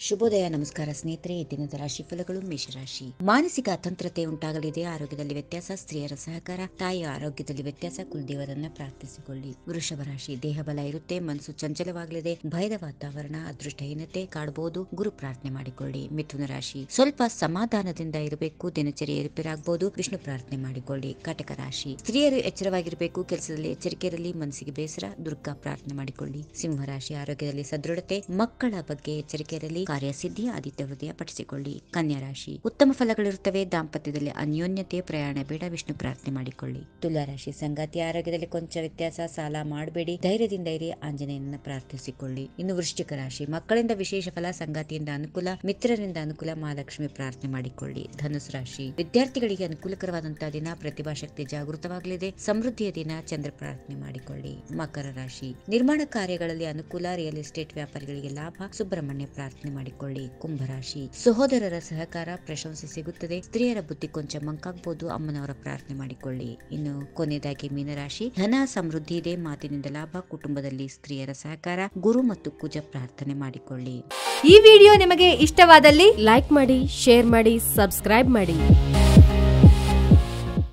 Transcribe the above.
ಶುಭೋದಯ ನಮಸ್ಕಾರ ಸ್ನೇಹಿತರೆ ಈ ದಿನದ ರಾಶಿ ಫಲಗಳು ಮೇಷರಾಶಿ ಮಾನಸಿಕ ಅತಂತ್ರತೆ ಉಂಟಾಗಲಿದೆ ಆರೋಗ್ಯದಲ್ಲಿ ವ್ಯತ್ಯಾಸ ಸ್ತ್ರೀಯರ ಸಹಕಾರ ತಾಯಿಯ ಆರೋಗ್ಯದಲ್ಲಿ ವ್ಯತ್ಯಾಸ ಕುಲದೇವರನ್ನ ಪ್ರಾರ್ಥಿಸಿಕೊಳ್ಳಿ ವೃಷಭ ರಾಶಿ ದೇಹ ಬಲ ಇರುತ್ತೆ ಮನಸ್ಸು ಚಂಚಲವಾಗಲಿದೆ ಭಯದ ವಾತಾವರಣ ಅದೃಷ್ಟಹೀನತೆ ಕಾಡಬಹುದು ಗುರು ಪ್ರಾರ್ಥನೆ ಮಾಡಿಕೊಳ್ಳಿ ಮಿಥುನ ರಾಶಿ ಸ್ವಲ್ಪ ಸಮಾಧಾನದಿಂದ ಇರಬೇಕು ದಿನಚರಿ ಏರುಪೇರಾಗಬಹುದು ವಿಷ್ಣು ಪ್ರಾರ್ಥನೆ ಮಾಡಿಕೊಳ್ಳಿ ಕಟಕ ರಾಶಿ ಸ್ತ್ರೀಯರು ಎಚ್ಚರವಾಗಿರಬೇಕು ಕೆಲಸದಲ್ಲಿ ಎಚ್ಚರಿಕೆ ಇರಲಿ ಮನಸ್ಸಿಗೆ ಬೇಸರ ದುರ್ಗಾ ಪ್ರಾರ್ಥನೆ ಮಾಡಿಕೊಳ್ಳಿ ಸಿಂಹರಾಶಿ ಆರೋಗ್ಯದಲ್ಲಿ ಸದೃಢತೆ ಮಕ್ಕಳ ಬಗ್ಗೆ ಎಚ್ಚರಿಕೆ ಇರಲಿ ಕಾರ್ಯಸಿದ್ಧಿ ಆದಿತ್ಯ ಹೃದಯ ಪಠಿಸಿಕೊಳ್ಳಿ ಕನ್ಯಾ ರಾಶಿ ಉತ್ತಮ ಫಲಗಳಿರುತ್ತವೆ ದಾಂಪತ್ಯದಲ್ಲಿ ಅನ್ಯೋನ್ಯತೆ ಪ್ರಯಾಣ ಬೇಡ ವಿಷ್ಣು ಪ್ರಾರ್ಥನೆ ಮಾಡಿಕೊಳ್ಳಿ ತುಲಾ ರಾಶಿ ಸಂಗಾತಿ ಆರೋಗ್ಯದಲ್ಲಿ ಕೊಂಚ ವ್ಯತ್ಯಾಸ ಸಾಲ ಮಾಡಬೇಡಿ ಧೈರ್ಯದಿಂದ ಇರಿ ಆಂಜನೇಯನನ್ನ ಪ್ರಾರ್ಥಿಸಿಕೊಳ್ಳಿ ಇನ್ನು ವೃಶ್ಚಿಕ ರಾಶಿ ಮಕ್ಕಳಿಂದ ವಿಶೇಷ ಫಲ ಸಂಗಾತಿಯಿಂದ ಅನುಕೂಲ ಮಿತ್ರರಿಂದ ಅನುಕೂಲ ಮಹಾಲಕ್ಷ್ಮಿ ಪ್ರಾರ್ಥನೆ ಮಾಡಿಕೊಳ್ಳಿ ಧನುಸ್ ರಾಶಿ ವಿದ್ಯಾರ್ಥಿಗಳಿಗೆ ಅನುಕೂಲಕರವಾದಂತಹ ದಿನ ಪ್ರತಿಭಾಶಕ್ತಿ ಜಾಗೃತವಾಗಲಿದೆ ಸಮೃದ್ಧಿಯ ದಿನ ಚಂದ್ರ ಪ್ರಾರ್ಥನೆ ಮಾಡಿಕೊಳ್ಳಿ ಮಕರ ರಾಶಿ ನಿರ್ಮಾಣ ಕಾರ್ಯಗಳಲ್ಲಿ ಅನುಕೂಲ ರಿಯಲ್ ಎಸ್ಟೇಟ್ ವ್ಯಾಪಾರಿಗಳಿಗೆ ಲಾಭ ಸುಬ್ರಹ್ಮಣ್ಯ ಪ್ರಾರ್ಥನೆ ಮಾಡಿಕೊಳ್ಳಿ ಕುಂಭರಾಶಿ ಸಹೋದರರ ಸಹಕಾರ ಪ್ರಶಂಸೆ ಸಿಗುತ್ತದೆ ಸ್ತ್ರೀಯರ ಬುದ್ಧಿ ಕೊಂಚ ಮಂಕಾಗಬಹುದು ಅಮ್ಮನವರ ಪ್ರಾರ್ಥನೆ ಮಾಡಿಕೊಳ್ಳಿ ಇನ್ನು ಕೊನೆಯದಾಗಿ ಮೀನರಾಶಿ ಧನ ಸಮೃದ್ಧಿ ಇದೆ ಮಾತಿನಿಂದ ಲಾಭ ಕುಟುಂಬದಲ್ಲಿ ಸ್ತ್ರೀಯರ ಸಹಕಾರ ಗುರು ಮತ್ತು ಕುಜ ಪ್ರಾರ್ಥನೆ ಮಾಡಿಕೊಳ್ಳಿ ಈ ವಿಡಿಯೋ ನಿಮಗೆ ಇಷ್ಟವಾದಲ್ಲಿ ಲೈಕ್ ಮಾಡಿ ಶೇರ್ ಮಾಡಿ ಸಬ್ಸ್ಕ್ರೈಬ್ ಮಾಡಿ